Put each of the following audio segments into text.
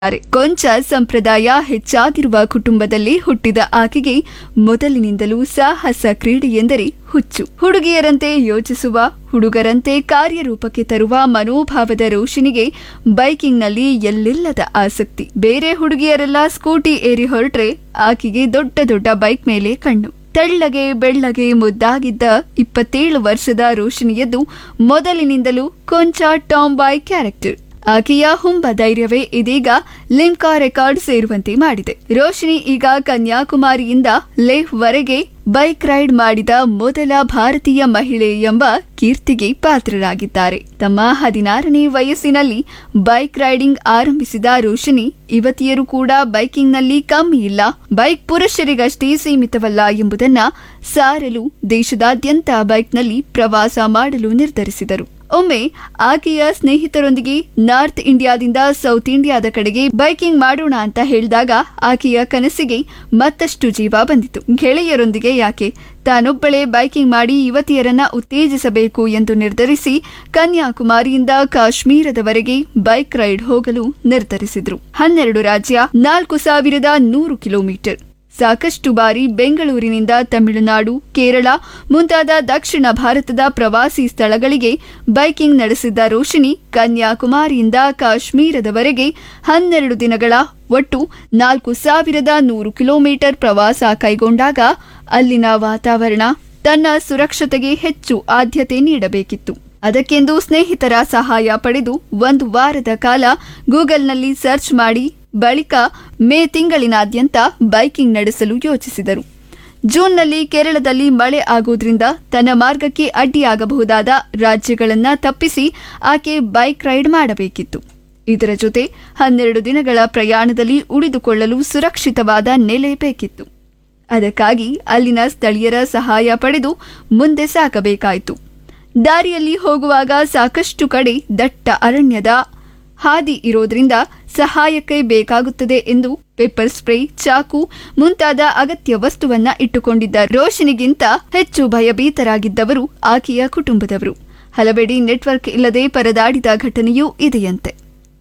ತಾರೆ. ಕೊಂಚ ಸಂಪ್ರದಾಯ ಹೆಚ್ಚಾಗಿರುವ ಕುಟುಂಬದಲ್ಲಿ ಹುಟ್ಟಿದ ಆಕೆಗೆ ಮೊದಲಿನಿಂದಲೂ ಸಾಹಸ ಕ್ರೀಡೆ ಎಂದರೆ ಹುಚ್ಚು ಹುಡುಗಿಯರಂತೆ ಯೋಚಿಸುವ ಹುಡುಗರಂತೆ ಕಾರ್ಯರೂಪಕ್ಕೆ ತರುವ ಮನೋಭಾವದ ರೋಶಿನಿಗೆ ಬೈಕಿಂಗ್ನಲ್ಲಿ ಎಲ್ಲಿಲ್ಲದ ಆಸಕ್ತಿ ಬೇರೆ ಹುಡುಗಿಯರೆಲ್ಲ ಸ್ಕೂಟಿ ಏರಿ ಹೊರಟ್ರೆ ಆಕೆಗೆ ದೊಡ್ಡ ದೊಡ್ಡ ಬೈಕ್ ಮೇಲೆ ಕಣ್ಣು ತೆಳ್ಳಗೆ ಬೆಳ್ಳಗೆ ಮುದ್ದಾಗಿದ್ದ ಇಪ್ಪತ್ತೇಳು ವರ್ಷದ ರೋಶಿನಿಯದ್ದು ಮೊದಲಿನಿಂದಲೂ ಕೊಂಚ ಟಾಮ್ ಬಾಯ್ ಕ್ಯಾರೆಕ್ಟರ್ ಆಕೆಯ ಹುಂಬ ಧೈರ್ಯವೇ ಇದೀಗ ಲಿಮ್ಕಾ ರೆಕಾರ್ಡ್ ಸೇರುವಂತೆ ಮಾಡಿದೆ ರೋಶಿನಿ ಈಗ ಕನ್ಯಾಕುಮಾರಿಯಿಂದ ಲೇಹ್ವರೆಗೆ ಬೈಕ್ ರೈಡ್ ಮಾಡಿದ ಮೊದಲ ಭಾರತೀಯ ಮಹಿಳೆ ಎಂಬ ಕೀರ್ತಿಗೆ ಪಾತ್ರರಾಗಿದ್ದಾರೆ ತಮ್ಮ ಹದಿನಾರನೇ ವಯಸ್ಸಿನಲ್ಲಿ ಬೈಕ್ ರೈಡಿಂಗ್ ಆರಂಭಿಸಿದ ರೋಶಿನಿ ಯುವತಿಯರು ಕೂಡ ಬೈಕಿಂಗ್ನಲ್ಲಿ ಕಮ್ಮಿ ಇಲ್ಲ ಬೈಕ್ ಪುರುಷರಿಗಷ್ಟೇ ಸೀಮಿತವಲ್ಲ ಎಂಬುದನ್ನ ಸಾರಲು ದೇಶದಾದ್ಯಂತ ಬೈಕ್ನಲ್ಲಿ ಪ್ರವಾಸ ಮಾಡಲು ನಿರ್ಧರಿಸಿದರು ಒಮ್ಮೆ ಆಕೆಯ ಸ್ನೇಹಿತರೊಂದಿಗೆ ನಾರ್ತ್ ಇಂಡಿಯಾದಿಂದ ಸೌತ್ ಇಂಡಿಯಾದ ಕಡೆಗೆ ಬೈಕಿಂಗ್ ಮಾಡೋಣ ಅಂತ ಹೇಳಿದಾಗ ಆಕೆಯ ಕನಸಿಗೆ ಮತ್ತಷ್ಟು ಜೀವ ಬಂದಿತು ಗೆಳೆಯರೊಂದಿಗೆ ಯಾಕೆ ತಾನೊಬ್ಬಳೇ ಬೈಕಿಂಗ್ ಮಾಡಿ ಯುವತಿಯರನ್ನ ಉತ್ತೇಜಿಸಬೇಕು ಎಂದು ನಿರ್ಧರಿಸಿ ಕನ್ಯಾಕುಮಾರಿಯಿಂದ ಕಾಶ್ಮೀರದವರೆಗೆ ಬೈಕ್ ರೈಡ್ ಹೋಗಲು ನಿರ್ಧರಿಸಿದ್ರು ಹನ್ನೆರಡು ರಾಜ್ಯ ನಾಲ್ಕು ಸಾವಿರದ ನೂರು ಕಿಲೋಮೀಟರ್ ಸಾಕಷ್ಟು ಬಾರಿ ಬೆಂಗಳೂರಿನಿಂದ ತಮಿಳುನಾಡು ಕೇರಳ ಮುಂತಾದ ದಕ್ಷಿಣ ಭಾರತದ ಪ್ರವಾಸಿ ಸ್ಥಳಗಳಿಗೆ ಬೈಕಿಂಗ್ ನಡೆಸಿದ್ದ ರೋಶಿನಿ ಕನ್ಯಾಕುಮಾರಿಯಿಂದ ಕಾಶ್ಮೀರದವರೆಗೆ ಹನ್ನೆರಡು ದಿನಗಳ ಒಟ್ಟು ನಾಲ್ಕು ಸಾವಿರದ ನೂರು ಕಿಲೋಮೀಟರ್ ಪ್ರವಾಸ ಕೈಗೊಂಡಾಗ ಅಲ್ಲಿನ ವಾತಾವರಣ ತನ್ನ ಸುರಕ್ಷತೆಗೆ ಹೆಚ್ಚು ಆದ್ಯತೆ ನೀಡಬೇಕಿತ್ತು ಅದಕ್ಕೆಂದು ಸ್ನೇಹಿತರ ಸಹಾಯ ಪಡೆದು ಒಂದು ವಾರದ ಕಾಲ ಗೂಗಲ್ನಲ್ಲಿ ಸರ್ಚ್ ಮಾಡಿ ಬಳಿಕ ಮೇ ತಿಂಗಳಿನಾದ್ಯಂತ ಬೈಕಿಂಗ್ ನಡೆಸಲು ಯೋಚಿಸಿದರು ಜೂನ್ನಲ್ಲಿ ಕೇರಳದಲ್ಲಿ ಮಳೆ ಆಗೋದ್ರಿಂದ ತನ್ನ ಮಾರ್ಗಕ್ಕೆ ಅಡ್ಡಿಯಾಗಬಹುದಾದ ರಾಜ್ಯಗಳನ್ನ ತಪ್ಪಿಸಿ ಆಕೆ ಬೈಕ್ ರೈಡ್ ಮಾಡಬೇಕಿತ್ತು ಇದರ ಜೊತೆ ಹನ್ನೆರಡು ದಿನಗಳ ಪ್ರಯಾಣದಲ್ಲಿ ಉಳಿದುಕೊಳ್ಳಲು ಸುರಕ್ಷಿತವಾದ ನೆಲೆ ಬೇಕಿತ್ತು ಅದಕ್ಕಾಗಿ ಅಲ್ಲಿನ ಸ್ಥಳೀಯರ ಸಹಾಯ ಪಡೆದು ಮುಂದೆ ಸಾಗಬೇಕಾಯಿತು ದಾರಿಯಲ್ಲಿ ಹೋಗುವಾಗ ಸಾಕಷ್ಟು ಕಡೆ ದಟ್ಟ ಅರಣ್ಯದ ಹಾದಿ ಇರೋದ್ರಿಂದ ಸಹಾಯಕ್ಕೆ ಬೇಕಾಗುತ್ತದೆ ಎಂದು ಪೆಪ್ಪರ್ ಸ್ಪ್ರೇ ಚಾಕು ಮುಂತಾದ ಅಗತ್ಯ ವಸ್ತುವನ್ನ ಇಟ್ಟುಕೊಂಡಿದ್ದ ರೋಶಿನಿಗಿಂತ ಹೆಚ್ಚು ಭಯಭೀತರಾಗಿದ್ದವರು ಆಕೆಯ ಕುಟುಂಬದವರು ಹಲವೆಡೆ ನೆಟ್ವರ್ಕ್ ಇಲ್ಲದೆ ಪರದಾಡಿದ ಘಟನೆಯೂ ಇದೆಯಂತೆ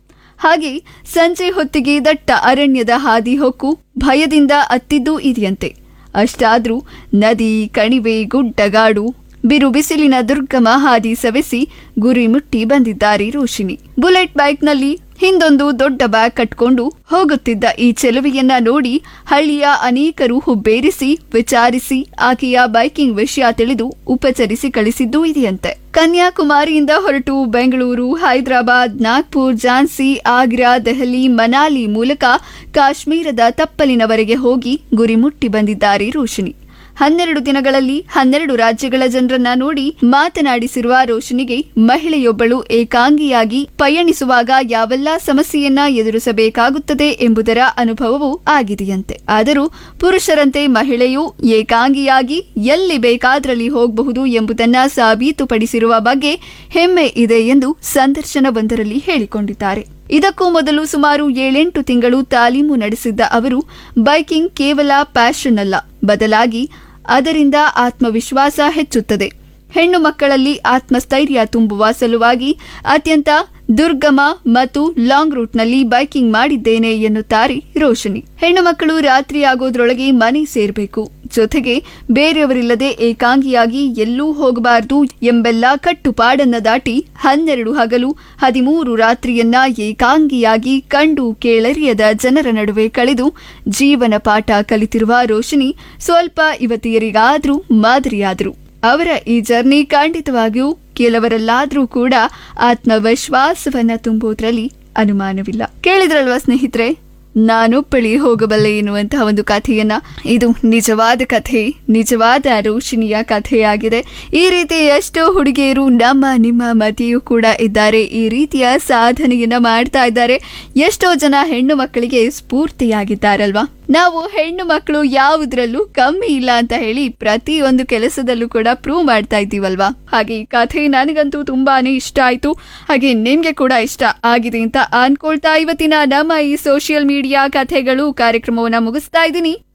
ಹಾಗೆ ಸಂಜೆ ಹೊತ್ತಿಗೆ ದಟ್ಟ ಅರಣ್ಯದ ಹಾದಿ ಹೊಕ್ಕು ಭಯದಿಂದ ಅತ್ತಿದ್ದೂ ಇದೆಯಂತೆ ಅಷ್ಟಾದ್ರೂ ನದಿ ಕಣಿವೆ ಗುಡ್ಡಗಾಡು ಬಿರು ಬಿಸಿಲಿನ ದುರ್ಗಮ ಹಾದಿ ಸವೆಸಿ ಗುರಿ ಮುಟ್ಟಿ ಬಂದಿದ್ದಾರೆ ರೋಶಿನಿ ಬುಲೆಟ್ ಬೈಕ್ನಲ್ಲಿ ಹಿಂದೊಂದು ದೊಡ್ಡ ಬ್ಯಾಗ್ ಕಟ್ಕೊಂಡು ಹೋಗುತ್ತಿದ್ದ ಈ ಚೆಲುವೆಯನ್ನ ನೋಡಿ ಹಳ್ಳಿಯ ಅನೇಕರು ಹುಬ್ಬೇರಿಸಿ ವಿಚಾರಿಸಿ ಆಕೆಯ ಬೈಕಿಂಗ್ ವಿಷಯ ತಿಳಿದು ಉಪಚರಿಸಿ ಕಳಿಸಿದ್ದೂ ಇದೆಯಂತೆ ಕನ್ಯಾಕುಮಾರಿಯಿಂದ ಹೊರಟು ಬೆಂಗಳೂರು ಹೈದರಾಬಾದ್ ನಾಗ್ಪುರ್ ಝಾನ್ಸಿ ಆಗ್ರಾ ದೆಹಲಿ ಮನಾಲಿ ಮೂಲಕ ಕಾಶ್ಮೀರದ ತಪ್ಪಲಿನವರೆಗೆ ಹೋಗಿ ಗುರಿ ಮುಟ್ಟಿ ಬಂದಿದ್ದಾರೆ ರೋಶಿನಿ ಹನ್ನೆರಡು ದಿನಗಳಲ್ಲಿ ಹನ್ನೆರಡು ರಾಜ್ಯಗಳ ಜನರನ್ನ ನೋಡಿ ಮಾತನಾಡಿಸಿರುವ ರೋಶನಿಗೆ ಮಹಿಳೆಯೊಬ್ಬಳು ಏಕಾಂಗಿಯಾಗಿ ಪಯಣಿಸುವಾಗ ಯಾವೆಲ್ಲ ಸಮಸ್ಯೆಯನ್ನ ಎದುರಿಸಬೇಕಾಗುತ್ತದೆ ಎಂಬುದರ ಅನುಭವವೂ ಆಗಿದೆಯಂತೆ ಆದರೂ ಪುರುಷರಂತೆ ಮಹಿಳೆಯು ಏಕಾಂಗಿಯಾಗಿ ಎಲ್ಲಿ ಬೇಕಾದ್ರಲ್ಲಿ ಹೋಗಬಹುದು ಎಂಬುದನ್ನ ಸಾಬೀತುಪಡಿಸಿರುವ ಬಗ್ಗೆ ಹೆಮ್ಮೆ ಇದೆ ಎಂದು ಸಂದರ್ಶನವೊಂದರಲ್ಲಿ ಹೇಳಿಕೊಂಡಿದ್ದಾರೆ ಇದಕ್ಕೂ ಮೊದಲು ಸುಮಾರು ಏಳೆಂಟು ತಿಂಗಳು ತಾಲೀಮು ನಡೆಸಿದ್ದ ಅವರು ಬೈಕಿಂಗ್ ಕೇವಲ ಪ್ಯಾಷನ್ ಅಲ್ಲ ಬದಲಾಗಿ ಅದರಿಂದ ಆತ್ಮವಿಶ್ವಾಸ ಹೆಚ್ಚುತ್ತದೆ ಹೆಣ್ಣು ಮಕ್ಕಳಲ್ಲಿ ಆತ್ಮಸ್ಥೈರ್ಯ ತುಂಬುವ ಸಲುವಾಗಿ ಅತ್ಯಂತ ದುರ್ಗಮ ಮತ್ತು ಲಾಂಗ್ ರೂಟ್ನಲ್ಲಿ ಬೈಕಿಂಗ್ ಮಾಡಿದ್ದೇನೆ ಎನ್ನುತ್ತಾರೆ ರೋಶನಿ ಹೆಣ್ಣು ಮಕ್ಕಳು ರಾತ್ರಿ ಆಗೋದ್ರೊಳಗೆ ಮನೆ ಸೇರಬೇಕು ಜೊತೆಗೆ ಬೇರೆಯವರಿಲ್ಲದೆ ಏಕಾಂಗಿಯಾಗಿ ಎಲ್ಲೂ ಹೋಗಬಾರದು ಎಂಬೆಲ್ಲ ಕಟ್ಟುಪಾಡನ್ನ ದಾಟಿ ಹನ್ನೆರಡು ಹಗಲು ಹದಿಮೂರು ರಾತ್ರಿಯನ್ನ ಏಕಾಂಗಿಯಾಗಿ ಕಂಡು ಕೇಳರಿಯದ ಜನರ ನಡುವೆ ಕಳೆದು ಜೀವನ ಪಾಠ ಕಲಿತಿರುವ ರೋಶಿನಿ ಸ್ವಲ್ಪ ಯುವತಿಯರಿಗಾದ್ರೂ ಮಾದರಿಯಾದರು ಅವರ ಈ ಜರ್ನಿ ಖಂಡಿತವಾಗಿಯೂ ಕೆಲವರಲ್ಲಾದ್ರೂ ಕೂಡ ಆತ್ಮವಿಶ್ವಾಸವನ್ನ ತುಂಬುವುದರಲ್ಲಿ ಅನುಮಾನವಿಲ್ಲ ಕೇಳಿದ್ರಲ್ವಾ ಸ್ನೇಹಿತರೆ ನಾನೊಬ್ಬಳಿ ಹೋಗಬಲ್ಲೆ ಎನ್ನುವಂತಹ ಒಂದು ಕಥೆಯನ್ನ ಇದು ನಿಜವಾದ ಕಥೆ ನಿಜವಾದ ರೋಶಿನಿಯ ಕಥೆಯಾಗಿದೆ ಈ ರೀತಿ ಎಷ್ಟೋ ಹುಡುಗಿಯರು ನಮ್ಮ ನಿಮ್ಮ ಮಧ್ಯೆಯೂ ಕೂಡ ಇದ್ದಾರೆ ಈ ರೀತಿಯ ಸಾಧನೆಯನ್ನ ಮಾಡ್ತಾ ಇದ್ದಾರೆ ಎಷ್ಟೋ ಜನ ಹೆಣ್ಣು ಮಕ್ಕಳಿಗೆ ಸ್ಫೂರ್ತಿಯಾಗಿದ್ದಾರಲ್ವಾ ನಾವು ಹೆಣ್ಣು ಮಕ್ಕಳು ಯಾವುದ್ರಲ್ಲೂ ಕಮ್ಮಿ ಇಲ್ಲ ಅಂತ ಹೇಳಿ ಪ್ರತಿಯೊಂದು ಕೆಲಸದಲ್ಲೂ ಕೂಡ ಪ್ರೂವ್ ಮಾಡ್ತಾ ಇದ್ದೀವಲ್ವಾ ಹಾಗೆ ಈ ಕಥೆ ನನಗಂತೂ ತುಂಬಾನೇ ಇಷ್ಟ ಆಯ್ತು ಹಾಗೆ ನಿಮ್ಗೆ ಕೂಡ ಇಷ್ಟ ಆಗಿದೆ ಅಂತ ಅನ್ಕೊಳ್ತಾ ಇವತ್ತಿನ ನಮ್ಮ ಈ ಸೋಷಿಯಲ್ ಮೀಡಿಯಾ ಕಥೆಗಳು ಕಾರ್ಯಕ್ರಮವನ್ನ ಮುಗಿಸ್ತಾ ಇದ್ದೀನಿ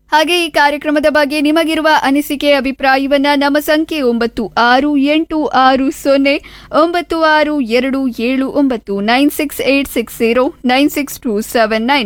ಹಾಗೆ ಈ ಕಾರ್ಯಕ್ರಮದ ಬಗ್ಗೆ ನಿಮಗಿರುವ ಅನಿಸಿಕೆ ಅಭಿಪ್ರಾಯವನ್ನ ನಮ್ಮ ಸಂಖ್ಯೆ ಒಂಬತ್ತು ಆರು ಎಂಟು ಆರು ಸೊನ್ನೆ ಒಂಬತ್ತು ಆರು ಎರಡು ಏಳು ಒಂಬತ್ತು nine six eight six zero nine six two seven nine